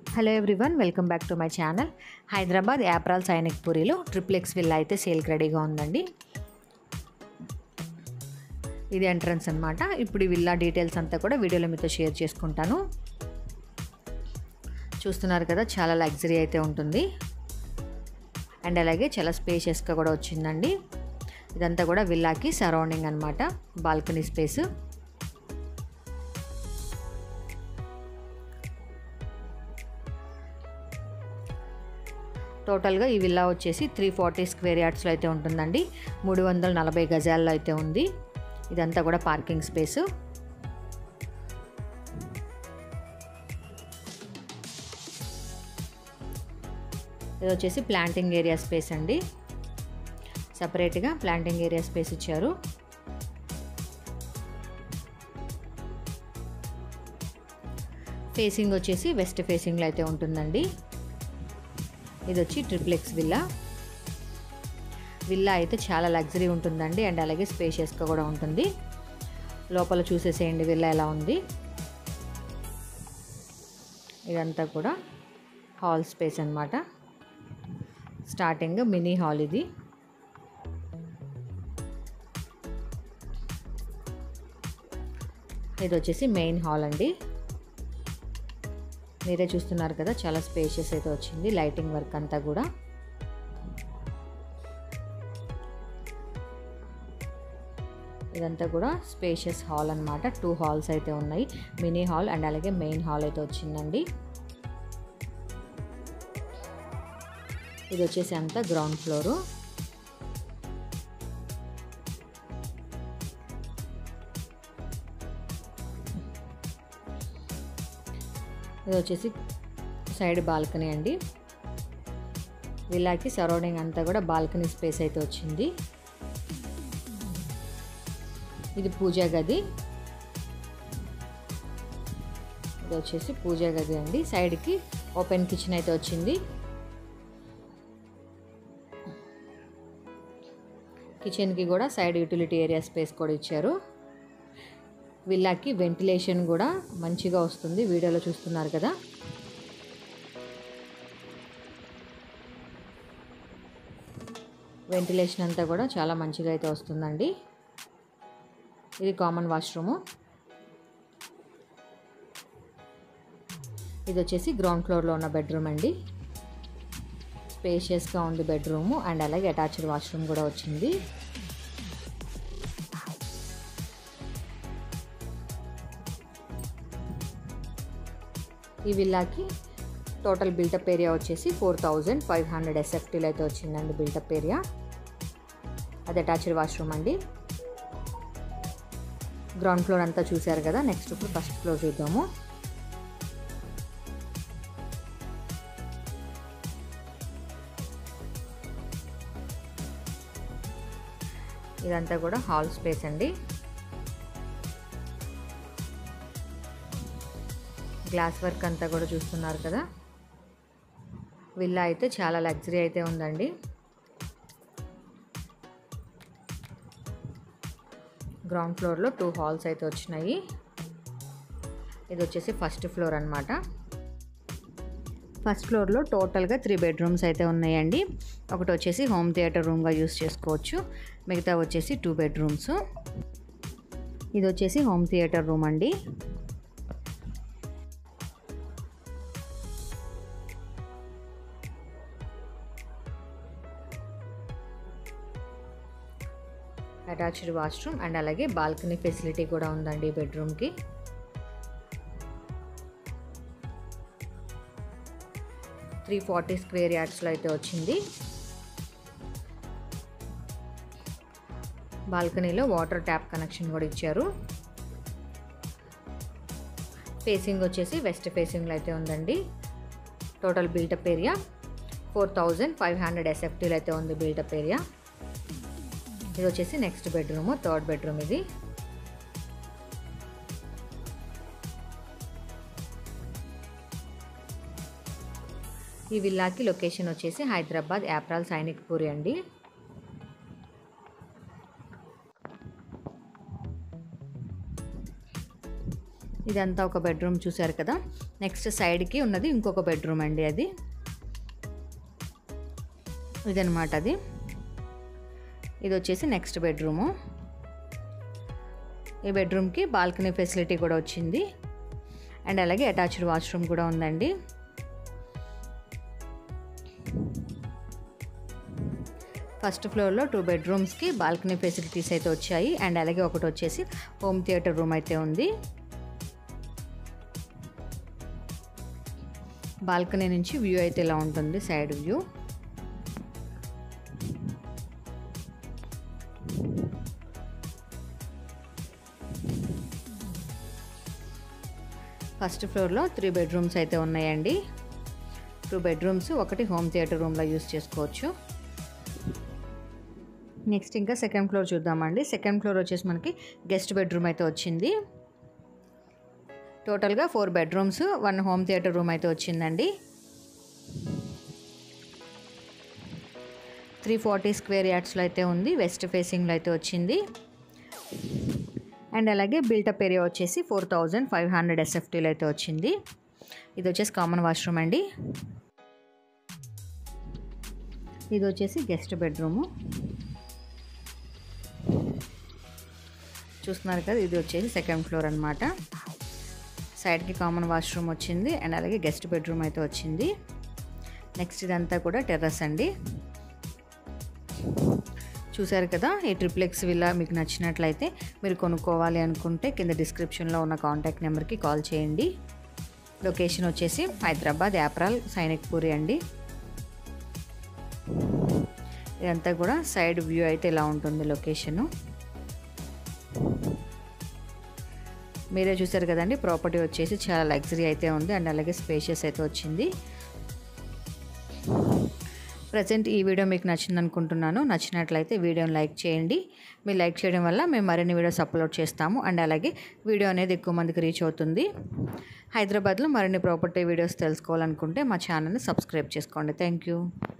hello everyone welcome back to my channel Hyderabad Yapral Sainik పూరిలో triplex villa అయితే సేల్కి రెడీగా ఉందండి ఇది ఎంట్రన్స్ అనమాట ఇప్పుడు ఈ విల్లా డీటెయిల్స్ అంతా కూడా వీడియోలో మీతో షేర్ చేసుకుంటాను చూస్తున్నారు కదా చాలా లగ్జరీ అయితే ఉంటుంది అండ్ అలాగే చాలా స్పేషియస్గా కూడా వచ్చిందండి ఇదంతా కూడా విల్లాకి సరౌండింగ్ అనమాట బాల్కనీ స్పేస్ టోటల్గా ఈ విల్లా వచ్చేసి త్రీ ఫార్టీ స్క్వేర్ యార్డ్స్లో అయితే ఉంటుందండి మూడు వందల నలభై గజాల్లో అయితే ఉంది ఇదంతా కూడా పార్కింగ్ స్పేసు ఇది వచ్చేసి ప్లాంటింగ్ ఏరియా స్పేస్ అండి సపరేట్గా ప్లాంటింగ్ ఏరియా స్పేస్ ఇచ్చారు ఫేసింగ్ వచ్చేసి వెస్ట్ ఫేసింగ్లో అయితే ఉంటుందండి ఇది వచ్చి ట్రిప్లెక్స్ విల్లా విల్లా అయితే చాలా లగ్జరీ ఉంటుందండి అండ్ అలాగే స్పేషియస్గా కూడా ఉంటుంది లోపల చూసేసేయండి విల్లా ఎలా ఉంది ఇదంతా కూడా హాల్ స్పేస్ అనమాట స్టార్టింగ్ మినీ హాల్ ఇది ఇది వచ్చేసి మెయిన్ హాల్ అండి మీరే చూస్తున్నారు కదా చాలా స్పేషియస్ అయితే వచ్చింది లైటింగ్ వర్క్ అంతా కూడా ఇదంతా కూడా స్పేషియస్ హాల్ అనమాట టూ హాల్స్ అయితే ఉన్నాయి మినీ హాల్ అండ్ అలాగే మెయిన్ హాల్ అయితే వచ్చిందండి ఇది వచ్చేసి అంతా గ్రౌండ్ ఫ్లోరు ఇది వచ్చేసి సైడ్ బాల్కనీ అండి విల్లాకి సరౌండింగ్ అంతా కూడా బాల్కనీ స్పేస్ అయితే వచ్చింది ఇది పూజా గది ఇది వచ్చేసి పూజా గది అండి సైడ్కి ఓపెన్ కిచెన్ అయితే వచ్చింది కిచెన్కి కూడా సైడ్ యూటిలిటీ ఏరియా స్పేస్ కూడా ఇచ్చారు విల్లాకి వెంటిలేషన్ కూడా మంచిగా వస్తుంది వీడియోలో చూస్తున్నారు కదా వెంటిలేషన్ అంతా కూడా చాలా మంచిగా అయితే వస్తుందండి ఇది కామన్ వాష్రూము ఇది వచ్చేసి గ్రౌండ్ ఫ్లోర్లో ఉన్న బెడ్రూమ్ అండి స్పేషియస్గా ఉంది బెడ్రూము అండ్ అలాగే అటాచ్డ్ వాష్రూమ్ కూడా వచ్చింది ఈ విల్లాకి టోటల్ బిల్టప్ ఏరియా వచ్చేసి ఫోర్ థౌజండ్ ఫైవ్ హండ్రెడ్ ఎస్ఎఫ్టీలు అయితే వచ్చిందండి బిల్టప్ ఏరియా అది అటాచ్డ్ వాష్రూమ్ అండి గ్రౌండ్ ఫ్లోర్ అంతా చూశారు కదా నెక్స్ట్ ఇప్పుడు ఫస్ట్ ఫ్లోర్ చూద్దాము ఇదంతా కూడా హాల్ స్పేస్ అండి గ్లాస్ వర్క్ అంతా కూడా చూస్తున్నారు కదా విల్లా అయితే చాలా లగ్జరీ అయితే ఉందండి గ్రౌండ్ ఫ్లోర్లో టూ హాల్స్ అయితే వచ్చినాయి ఇది వచ్చేసి ఫస్ట్ ఫ్లోర్ అనమాట ఫస్ట్ ఫ్లోర్లో టోటల్గా త్రీ బెడ్రూమ్స్ అయితే ఉన్నాయండి ఒకటి వచ్చేసి హోమ్ థియేటర్ రూమ్గా యూస్ చేసుకోవచ్చు మిగతా వచ్చేసి టూ బెడ్రూమ్స్ ఇది వచ్చేసి హోమ్ థియేటర్ రూమ్ అండి అటాచ్డ్ వాష్రూమ్ అండ్ అలాగే బాల్కనీ ఫెసిలిటీ కూడా ఉందండి ఈ బెడ్రూమ్కి త్రీ ఫార్టీ స్క్వేర్ యార్డ్స్లో అయితే వచ్చింది బాల్కనీలో వాటర్ ట్యాప్ కనెక్షన్ కూడా ఇచ్చారు ఫేసింగ్ వచ్చేసి వెస్ట్ ఫేసింగ్లో అయితే ఉందండి total built up area four thousand five hundred ఎస్ఎఫ్టీలు అయితే ఉంది బిల్టప్ ఏరియా ఇది వచ్చేసి నెక్స్ట్ బెడ్రూమ్ థర్డ్ బెడ్రూమ్ ఇది ఈ విల్లాకి లొకేషన్ వచ్చేసి హైదరాబాద్ యాప్రాల్ సైనిక్ పూరి అండి ఇదంతా ఒక బెడ్రూమ్ చూసారు కదా నెక్స్ట్ సైడ్కి ఉన్నది ఇంకొక బెడ్రూమ్ అండి అది ఇదనమాట అది ఇది వచ్చేసి నెక్స్ట్ బెడ్రూము ఈ బెడ్రూమ్కి బాల్కనీ ఫెసిలిటీ కూడా వచ్చింది అండ్ అలాగే అటాచ్డ్ వాష్రూమ్ కూడా ఉందండి ఫస్ట్ ఫ్లోర్లో టూ బెడ్రూమ్స్కి బాల్కనీ ఫెసిలిటీస్ అయితే వచ్చాయి అండ్ అలాగే ఒకటి వచ్చేసి హోమ్ థియేటర్ రూమ్ అయితే ఉంది బాల్కనీ నుంచి వ్యూ అయితే ఇలా ఉంటుంది సైడ్ వ్యూ ఫస్ట్ ఫ్లోర్లో త్రీ బెడ్రూమ్స్ అయితే ఉన్నాయండి టూ బెడ్రూమ్స్ ఒకటి హోమ్ థియేటర్ రూమ్లో యూస్ చేసుకోవచ్చు నెక్స్ట్ ఇంకా సెకండ్ ఫ్లోర్ చూద్దామండి సెకండ్ ఫ్లోర్ వచ్చేసి మనకి గెస్ట్ బెడ్రూమ్ అయితే వచ్చింది టోటల్గా four bedrooms one home theatre room అయితే వచ్చిందండి త్రీ ఫార్టీ స్క్వేర్ యార్డ్స్లో అయితే ఉంది వెస్ట్ ఫేసింగ్లో అయితే వచ్చింది అండ్ అలాగే బిల్టప్ ఏరియా వచ్చేసి ఫోర్ థౌజండ్ ఫైవ్ హండ్రెడ్ ఎస్ఎఫ్టీలో అయితే వచ్చింది ఇది వచ్చేసి కామన్ వాష్రూమ్ అండి ఇది వచ్చేసి గెస్ట్ బెడ్రూము చూస్తున్నారు కదా ఇది వచ్చేసి సెకండ్ ఫ్లోర్ అనమాట సైడ్కి కామన్ వాష్రూమ్ వచ్చింది అండ్ అలాగే గెస్ట్ బెడ్రూమ్ అయితే వచ్చింది నెక్స్ట్ ఇదంతా కూడా టెర్రస్ అండి చూశారు కదా ఈ ట్రిప్లెక్స్ విల్లా మీకు నచ్చినట్లయితే మీరు కొనుక్కోవాలి అనుకుంటే కింద డిస్క్రిప్షన్లో ఉన్న కాంటాక్ట్ నెంబర్కి కాల్ చేయండి లొకేషన్ వచ్చేసి హైదరాబాద్ యాప్రాల్ సైనిక్పూరి అండి ఇదంతా కూడా సైడ్ వ్యూ అయితే ఇలా ఉంటుంది లొకేషను మీరే చూసారు కదండి ప్రాపర్టీ వచ్చేసి చాలా లగ్జరీ అయితే ఉంది అండ్ అలాగే స్పేషియస్ అయితే వచ్చింది ప్రజెంట్ ఈ వీడియో మీకు నచ్చింది అనుకుంటున్నాను నచ్చినట్లయితే వీడియోని లైక్ చేయండి మీరు లైక్ చేయడం వల్ల మేము మరిన్ని వీడియోస్ అప్లోడ్ చేస్తాము అండ్ అలాగే వీడియో అనేది ఎక్కువ మందికి రీచ్ అవుతుంది హైదరాబాద్లో మరిన్ని ప్రాపర్టీ వీడియోస్ తెలుసుకోవాలనుకుంటే మా ఛానల్ని సబ్స్క్రైబ్ చేసుకోండి థ్యాంక్ యూ